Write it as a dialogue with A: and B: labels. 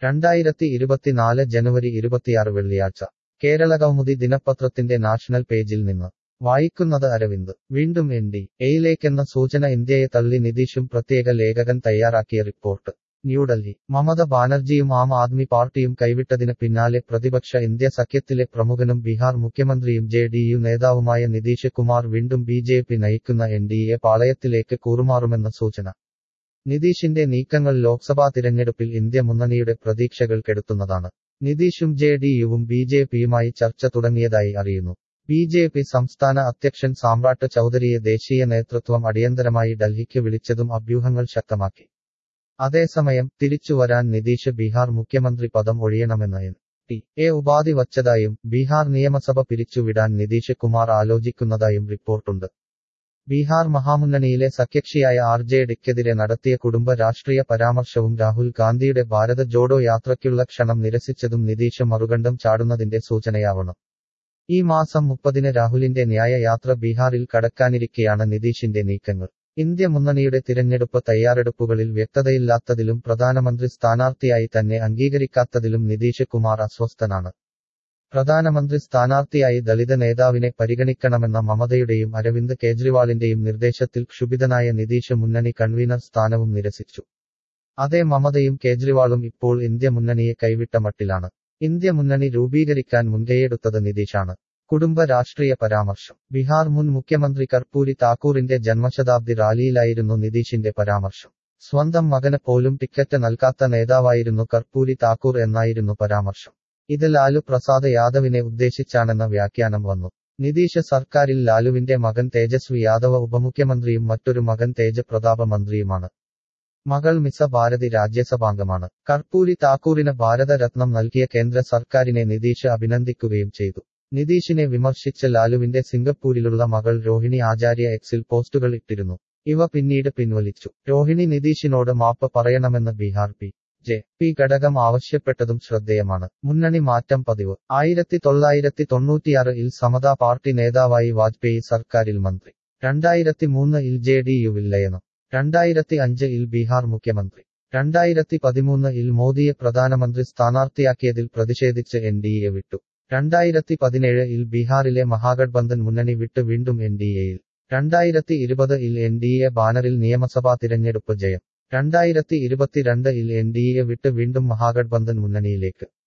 A: രണ്ടായിരത്തി ഇരുപത്തിനാല് ജനുവരി ഇരുപത്തിയാറ് വെള്ളിയാഴ്ച കേരളകൗമുദി ദിനപത്രത്തിന്റെ നാഷണൽ പേജിൽ നിന്ന് വായിക്കുന്നത് അരവിന്ദ് വീണ്ടും എൻ ഡി എയിലേക്കെന്ന സൂചന ഇന്ത്യയെ തള്ളി നിതീഷും പ്രത്യേക ലേഖകൻ തയ്യാറാക്കിയ റിപ്പോർട്ട് ന്യൂഡൽഹി മമത ബാനർജിയും ആം ആദ്മി പാർട്ടിയും കൈവിട്ടതിന് പിന്നാലെ പ്രതിപക്ഷ ഇന്ത്യ സഖ്യത്തിലെ പ്രമുഖനും ബീഹാർ മുഖ്യമന്ത്രിയും ജെ ഡി യു നേതാവുമായ നിതീഷ് കുമാർ വീണ്ടും ബി ജെ പി നയിക്കുന്ന എൻ ഡി എ പാളയത്തിലേക്ക് കൂറുമാറുമെന്ന സൂചന നിതീഷിന്റെ നീക്കങ്ങൾ ലോക്സഭാ തിരഞ്ഞെടുപ്പിൽ ഇന്ത്യ മുന്നണിയുടെ പ്രതീക്ഷകൾ കെടുത്തുന്നതാണ് നിതീഷും ജെ ഡി യുവും ബി ജെ പിയുമായി ചർച്ച തുടങ്ങിയതായി അറിയുന്നു ബി ജെ പി സംസ്ഥാന അധ്യക്ഷൻ സാമ്രാട്ട് ചൌധരിയെ ദേശീയ നേതൃത്വം അടിയന്തരമായി ഡൽഹിക്ക് വിളിച്ചതും അഭ്യൂഹങ്ങൾ ശക്തമാക്കി അതേസമയം തിരിച്ചുവരാൻ നിതീഷ് ബീഹാർ മുഖ്യമന്ത്രി പദം ഒഴിയണമെന്ന് എൻ ടി എ ഉപാധി വച്ചതായും ബീഹാർ നിയമസഭ പിരിച്ചുവിടാൻ നിതീഷ് കുമാർ ആലോചിക്കുന്നതായും റിപ്പോർട്ടുണ്ട് ബീഹാർ മഹാമുന്നണിയിലെ സഖ്യകക്ഷിയായ ആർ ജെ ഡിക്കെതിരെ നടത്തിയ കുടുംബ രാഷ്ട്രീയ പരാമർശവും രാഹുൽ ഗാന്ധിയുടെ ഭാരത ജോഡോ യാത്രയ്ക്കുള്ള ക്ഷണം നിരസിച്ചതും നിതീഷ് മറുകണ്ഠം ചാടുന്നതിന്റെ സൂചനയാവണം ഈ മാസം മുപ്പതിന് രാഹുലിന്റെ ന്യായ യാത്ര ബീഹാറിൽ കടക്കാനിരിക്കെയാണ് നിതീഷിന്റെ നീക്കങ്ങൾ ഇന്ത്യ മുന്നണിയുടെ തിരഞ്ഞെടുപ്പ് തയ്യാറെടുപ്പുകളിൽ വ്യക്തതയില്ലാത്തതിലും പ്രധാനമന്ത്രി സ്ഥാനാർത്ഥിയായി തന്നെ അംഗീകരിക്കാത്തതിലും നിതീഷ് കുമാർ അസ്വസ്ഥനാണ് പ്രധാനമന്ത്രി സ്ഥാനാർത്ഥിയായി ദളിത് നേതാവിനെ പരിഗണിക്കണമെന്ന മമതയുടെയും അരവിന്ദ് കേജ്രിവാളിന്റെയും നിർദ്ദേശത്തിൽ ക്ഷുഭിതനായ നിതീഷ് മുന്നണി കൺവീനർ സ്ഥാനവും നിരസിച്ചു അതേ മമതയും കേജ്രിവാളും ഇപ്പോൾ ഇന്ത്യ മുന്നണിയെ കൈവിട്ട മട്ടിലാണ് ഇന്ത്യ മുന്നണി രൂപീകരിക്കാൻ മുൻകൈയെടുത്തത് നിതീഷാണ് കുടുംബ രാഷ്ട്രീയ പരാമർശം ബീഹാർ മുൻ മുഖ്യമന്ത്രി കർപ്പൂരി താക്കൂറിന്റെ ജന്മശതാബ്ദി റാലിയിലായിരുന്നു നിതീഷിന്റെ പരാമർശം സ്വന്തം മകന് പോലും ടിക്കറ്റ് നൽകാത്ത നേതാവായിരുന്നു കർപ്പൂരി താക്കൂർ എന്നായിരുന്നു പരാമർശം ഇത് ലാലു പ്രസാദ് യാദവിനെ ഉദ്ദേശിച്ചാണെന്ന വ്യാഖ്യാനം വന്നു നിതീഷ് സർക്കാരിൽ ലാലുവിന്റെ മകൻ തേജസ്വി യാദവ് ഉപമുഖ്യമന്ത്രിയും മറ്റൊരു മകൻ തേജ പ്രതാപ മന്ത്രിയുമാണ് മകൾ മിസ ഭാരതി രാജ്യസഭാംഗമാണ് കർപ്പൂരി താക്കൂറിന് ഭാരതരത്നം നൽകിയ കേന്ദ്ര സർക്കാരിനെ നിതീഷ് അഭിനന്ദിക്കുകയും ചെയ്തു നിതീഷിനെ വിമർശിച്ച് ലാലുവിന്റെ സിംഗപ്പൂരിലുള്ള മകൾ രോഹിണി ആചാര്യ എക്സിൽ പോസ്റ്റുകൾ ഇട്ടിരുന്നു ഇവ പിന്നീട് പിൻവലിച്ചു രോഹിണി നിതീഷിനോട് മാപ്പ് പറയണമെന്ന് ബീഹാർ പി ജെ പി ഘടകം ആവശ്യപ്പെട്ടതും ശ്രദ്ധേയമാണ് മുന്നണി മാറ്റം പതിവ് ആയിരത്തി തൊള്ളായിരത്തി തൊണ്ണൂറ്റിയാറിൽ സമതാ പാർട്ടി നേതാവായി വാജ്പേയി സർക്കാരിൽ മന്ത്രി രണ്ടായിരത്തി മൂന്ന് ഇൽ ജെ ഡി യുവിൽ ലയനം രണ്ടായിരത്തി അഞ്ച് ഇൽ ബീഹാർ മുഖ്യമന്ത്രി രണ്ടായിരത്തി പതിമൂന്ന് ഇൽ മോദിയെ പ്രധാനമന്ത്രി സ്ഥാനാർത്ഥിയാക്കിയതിൽ പ്രതിഷേധിച്ച് എൻ ഡി എ വിട്ടു രണ്ടായിരത്തി പതിനേഴ് ഇൽ ബീഹാറിലെ മഹാഗഡ്ബന്ധൻ മുന്നണി വിട്ട് വീണ്ടും എൻ ഡി എയിൽ രണ്ടായിരത്തി ഇരുപത് ഇൽ എൻ ഡി എ ബാനറിൽ നിയമസഭാ തിരഞ്ഞെടുപ്പ് ജയം രണ്ടായിരത്തി ഇരുപത്തിരണ്ട് ഇൽ എൻ ഡി എ വിട്ട് വീണ്ടും മഹാഗഡ്ബന്ധൻ മുന്നണിയിലേക്ക്